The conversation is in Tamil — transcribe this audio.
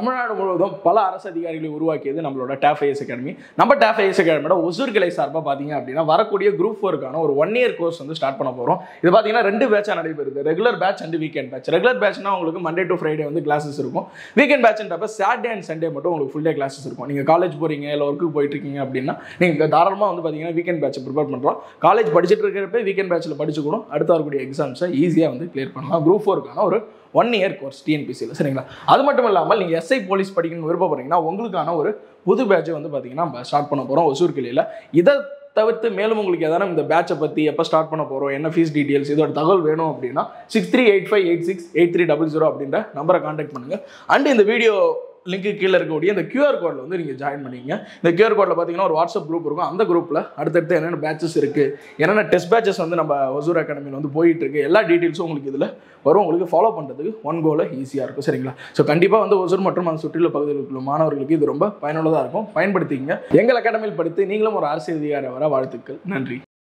தமிழ்நாடு முழுவதும் பல அரசு அதிகாரிகளை உருவாக்கியது நம்மளோட டேஃபைஎஸ் அகாடமி நம்ம டேஃபைஎஸ் அகாடமியோட ஒசூர் கிளை சார்பாக பார்த்தீங்க அப்படின்னா வரக்கூடிய குரூப் ஃபோருக்கான ஒரு ஒன் இயர் கோர்ஸ் வந்து ஸ்டார்ட் பண்ண போகிறோம் இது பார்த்தீங்கன்னா ரெண்டு பேட்சாக நடைபெறுது regular batch and weekend batch regular பேட்ச்னா உங்களுக்கு மண்டே டு ஃப்ரைடே வந்து கிளாஸஸ் இருக்கும் வீக்கெண்ட் பேட்ச்ன்றப்ப சாட்டர்டே அண்ட் சண்டே மட்டும் உங்களுக்கு ஃபுல் டே கிளாஸஸ் இருக்கும் நீங்கள் காலேஜ் போகிறீங்க இல்லை ஒர்க்கு போயிட்டு இருக்கீங்க அப்படின்னா நீங்கள் தாராளமாக வந்து பார்த்தீங்கன்னா வீக்கெண்ட் பேட்ச் ப்ரிப்பேர் பண்ணுறோம் காலேஜ் படிச்சுட்டு இருக்கிறப்ப வீக்கெண்ட் பேட்ச்சில் படிச்சுக்கணும் அடுத்து வரக்கூடிய எக்ஸாம்ஸை ஈஸியாக வந்து கிளியர் பண்ணலாம் குரூப் ஃபோருக்கான ஒரு ஒன் இயர் கோர்ஸ் டிஎன்பிசியில் சரிங்களா அது மட்டும் இல்லாமல் நீங்கள் எஸ்ஐ போலீஸ் படிக்கணும்னு விருப்பப்படுறீங்கன்னா உங்களுக்கான ஒரு புது பேட்சை வந்து பார்த்தீங்கன்னா நம்ம ஸ்டார்ட் பண்ண போகிறோம் ஒசூர் கிளையில் இதை தவிர்த்து மேலும் உங்களுக்கு எதனா இந்த பேட்சை பற்றி எப்போ ஸ்டார்ட் பண்ண போகிறோம் என்ன ஃபீஸ் டீட்டெயில்ஸ் இதோட தகவல் வேணும் அப்படின்னா six three eight five eight six eight three double zero அப்படின்ற நம்பரை காண்டாக்ட் பண்ணுங்கள் அண்ட் இந்த வீடியோ லிங்க்கு கீழே இருக்கக்கூடிய இந்த QR கோடில் வந்து நீங்கள் ஜாயின் பண்ணிங்க இந்த QR கோடில் பார்த்தீங்கன்னா ஒரு வாட்ஸ்அப் குரூப் இருக்கும் அந்த குரூப்பில் அடுத்தடுத்து என்னென்ன பேட்சஸ் இருக்குது என்னென்ன டெஸ்ட் பேட்சஸ் வந்து நம்ம ஒசூர் அகாடமியில் வந்து போயிட்டு இருக்கு எல்லா டீட்டெயில்ஸும் உங்களுக்கு இதில் வரும் உங்களுக்கு ஃபாலோ பண்ணுறதுக்கு ஒன் கோல ஈஸியாக இருக்கும் சரிங்களா ஸோ கண்டிப்பாக வந்து ஒசூர் மற்றும் அந்த சுற்றியுள்ள பகுதியில் இருக்கிற மாணவர்களுக்கு இது ரொம்ப பயனுள்ளதாக இருக்கும் பயன்படுத்திக்கங்க எங்கள் அகாடமியில் படித்து நீங்களும் ஒரு அரசியல் அதிகாரி வர வாழ்த்துக்கள் நன்றி